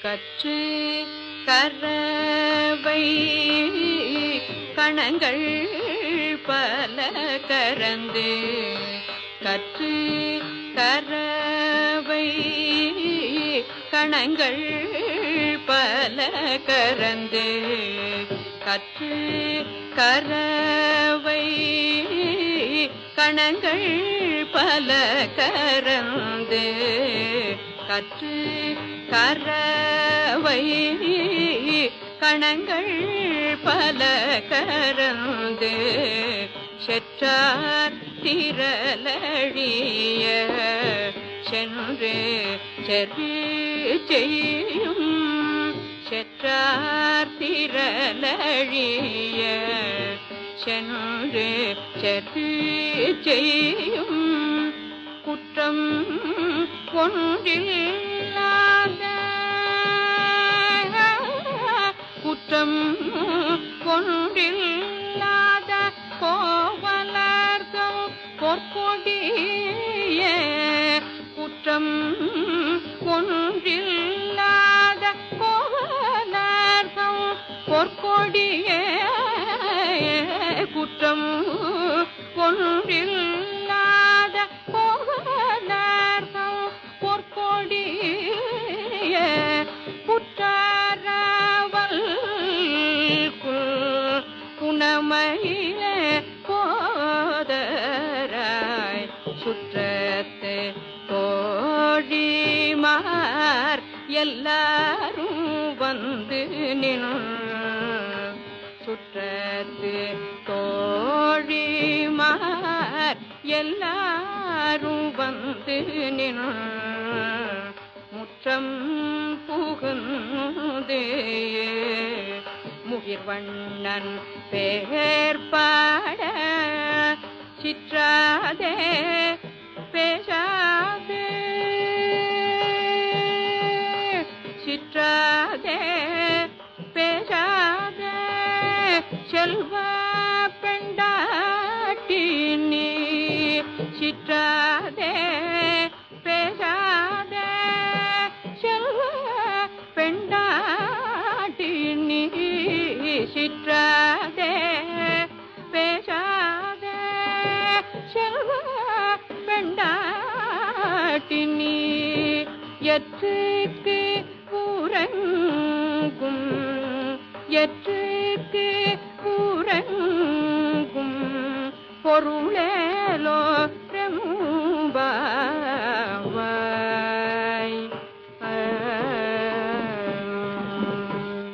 கற்று கரவை கணங்கள் பல கரந்து கற்று கரவை கணங்கள் பல கரந்து கற்று கரவை கணங்கள் பல கரந்து கற்று கரவை கணங்கள் பல கரந்து செற்றார் திரளழிய சென்று செரு செய்யும் செற்றார் திரளழிய சென்று செரு செய்யும் குற்றம் ஒன்றில்லாத குற்றம் ஒன்றில்லாத கோவலர்கள் பொற்கொடிய குற்றம் ஒன்றில்லாத கோவலர்கள் பொற்கொடிய குற்றம் ஒன்றில்லாத கோவலர்கள் பொற்கொடிய புற்றாரவல் குணமயில போதராய் சுற்றத்து தோழிமார் எல்லாரும் வந்து நின் சுற்றத்து தோழிமார் எல்லாரும் வந்து நின் முற்றம் புகுந்து முகிர்வண்ணன் பேர் பாட சிற்றாதே பேசாதே சிற்றாதே பேசாதே செல்வ பெண்டாட்டி நீ சிற்றாதே பேசாதே செல்வ பெண்டாட்டி நீ சிற்றாதே பேசாதே செல்வ பெண்டாட்டி நீ எற்றுக்கு உறங்கும் எற்றுக்கு உறங்கும் பொருளே